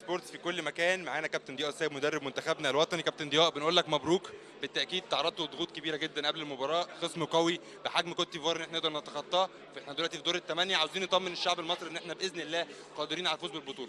سبورتس في كل مكان معانا كابتن ضياء السيد مدرب منتخبنا الوطني كابتن ضياء بنقول لك مبروك بالتاكيد تعرضتوا لضغوط كبيره جدا قبل المباراه خصم قوي بحجم كوت ديفوار ان احنا نقدر نتخطاه فاحنا دلوقتي في دور الثمانيه عاوزين نطمن الشعب المصري ان احنا باذن الله قادرين على الفوز بالبطوله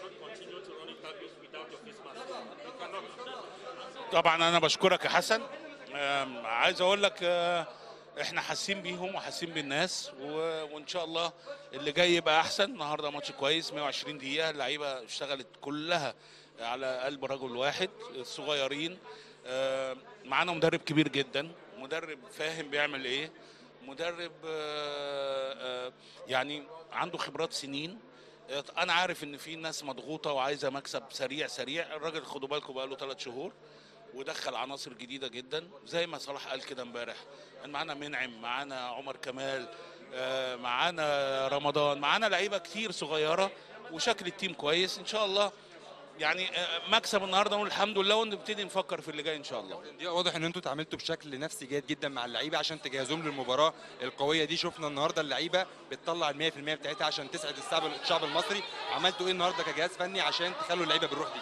طبعا انا بشكرك يا حسن آم، عايز اقول لك آه، احنا حاسين بيهم وحاسين بالناس و- وان شاء الله اللي جاي يبقى احسن النهارده ماتش كويس 120 دقيقه اللعيبه اشتغلت كلها على قلب رجل واحد الصغيرين آه، معانا مدرب كبير جدا مدرب فاهم بيعمل ايه مدرب آه، آه، يعني عنده خبرات سنين آه، انا عارف ان في ناس مضغوطه وعايزه مكسب سريع سريع الراجل خدوا بالكم بقى له ثلاث شهور ودخل عناصر جديده جدا زي ما صلاح قال كده امبارح كان معانا منعم معانا عمر كمال آه، معانا رمضان معانا لعيبه كتير صغيره وشكل التيم كويس ان شاء الله يعني آه، مكسب النهارده نقول الحمد لله ونبتدي نفكر في اللي جاي ان شاء الله ضياء واضح ان انتوا اتعاملتوا بشكل نفسي جيد جدا مع اللعيبه عشان تجهزوهم للمباراه القويه دي شفنا النهارده اللعيبه بتطلع ال 100% بتاعتها عشان تسعد الشعب الشعب المصري عملتوا ايه النهارده كجهاز فني عشان تخلوا اللعيبه بالروح دي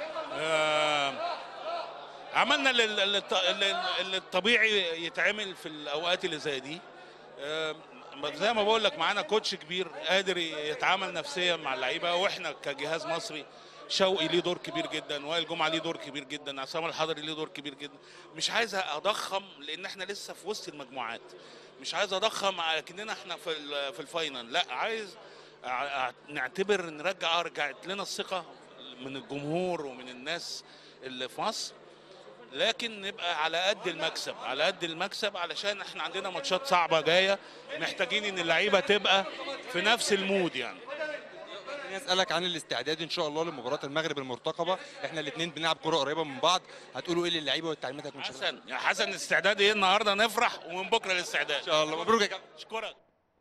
آه، عملنا اللي- اللي اللي- اللي الطبيعي يتعمل في الاوقات اللي زي دي آه، زي ما بقول لك معانا كوتش كبير قادر يتعامل نفسيا مع اللعيبه واحنا كجهاز مصري شوقي ليه دور كبير جدا وائل جمعه ليه دور كبير جدا عصام الحضري ليه دور كبير جدا مش عايز اضخم لان احنا لسه في وسط المجموعات مش عايز اضخم على كاننا احنا في ال- في الفاينل لا عايز ع- نعتبر نرجع رجعت لنا الثقه من الجمهور ومن الناس اللي في مصر لكن نبقى على قد المكسب على قد المكسب علشان احنا عندنا ماتشات صعبه جايه محتاجين ان اللعيبه تبقى في نفس المود يعني خليني اسالك عن الاستعداد ان شاء الله لمباراه المغرب المرتقبه احنا الاثنين بنلعب كره قريبه من بعض هتقولوا ايه للعيبه والتعليمات هتكون شغالة؟ حسن يا حسن الاستعداد ايه النهارده نفرح ومن بكره الاستعداد ان شاء الله مبروك يا كابتن اشكرك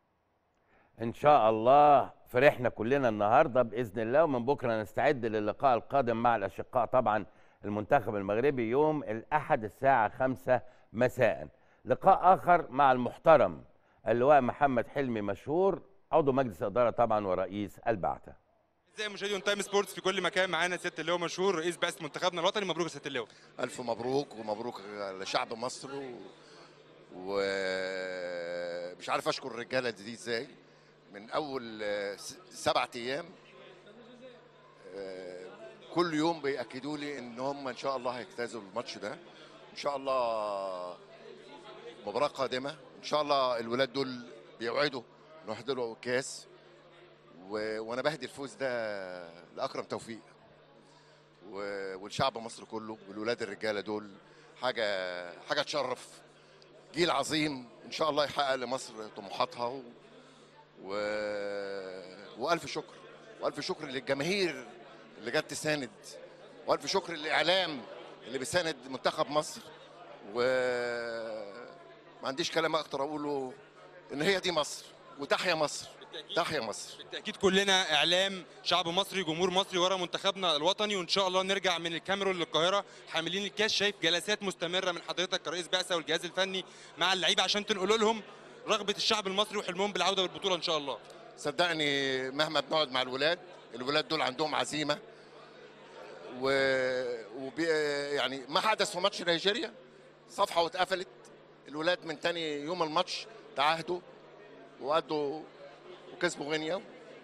ان شاء الله فرحنا كلنا النهارده باذن الله ومن بكره نستعد للقاء القادم مع الاشقاء طبعا المنتخب المغربي يوم الاحد الساعه 5 مساء لقاء اخر مع المحترم اللواء محمد حلمي مشهور عضو مجلس اداره طبعا ورئيس البعثه ازاي مشاهدي اون تايم سبورتس في كل مكان معانا سياده اللواء مشهور رئيس بعثه منتخبنا الوطني مبروك يا سياده اللواء ألف مبروك ومبروك لشعب مصر و... ومش عارف أشكر الرجالة دي إزاي من أول آه، س- سبعة أيام آه، كل يوم بيأكدوا لي إن هم إن شاء الله هيجتازوا الماتش ده إن شاء الله مباراة قادمة إن شاء الله الولاد دول بيوعدوا نحضروا الكاس و... وأنا بهدي الفوز ده لأكرم توفيق و- والشعب مصر كله والولاد الرجاله دول حاجه حاجه تشرف جيل عظيم ان شاء الله يحقق لمصر طموحاتها و... و... والف شكر والف شكر للجماهير اللي جت تساند والف شكر للاعلام اللي بيساند منتخب مصر و ما عنديش كلام اكتر اقوله ان هي دي مصر وتحيا مصر تحيا مصر بالتاكيد كلنا اعلام شعب مصري جمهور مصري ورا منتخبنا الوطني وان شاء الله نرجع من الكاميرون للقاهره حاملين الكاس شايف جلسات مستمره من حضرتك كرئيس بعثه والجهاز الفني مع اللعيبه عشان تنقلوا لهم رغبه الشعب المصري وحلمهم بالعوده بالبطوله ان شاء الله صدقني مهما بنقعد مع الولاد الولاد دول عندهم عزيمه و... وبي... يعني ما حدث في ماتش نيجيريا صفحه واتقفلت الولاد من تاني يوم الماتش تعاهدوا وادوا وكسبوا غينيا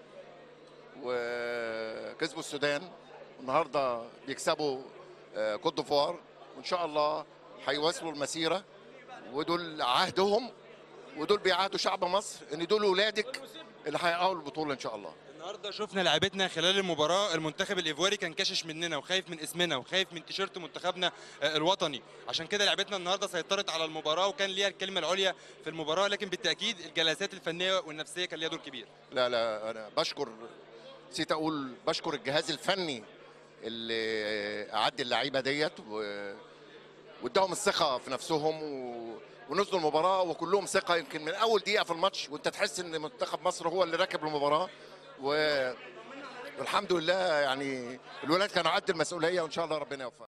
وكسبوا السودان النهارده بيكسبوا آه، كوت ديفوار وان شاء الله هيواصلوا المسيره ودول عهدهم ودول بيعاهدوا شعب مصر ان دول ولادك اللي هيحققوا البطوله ان شاء الله النهارده شفنا لعيبتنا خلال المباراه المنتخب الايفواري كان كاشش مننا وخايف من اسمنا وخايف من تيشيرت منتخبنا آه، الوطني عشان كده لعيبتنا النهارده سيطرت على المباراه وكان ليها الكلمه العليا في المباراه لكن بالتاكيد الجلسات الفنيه والنفسيه كان ليها دور كبير لا لا انا بشكر نسيت اقول بشكر الجهاز الفني اللي اعد اللعيبه ديت و... واداهم الثقه في نفسهم و... ونزلوا المباراه وكلهم ثقه يمكن من اول دقيقه في الماتش وانت تحس ان منتخب مصر هو اللي راكب المباراه و... والحمد لله يعني الولاد كانوا قد المسؤوليه وان شاء الله ربنا يوفقهم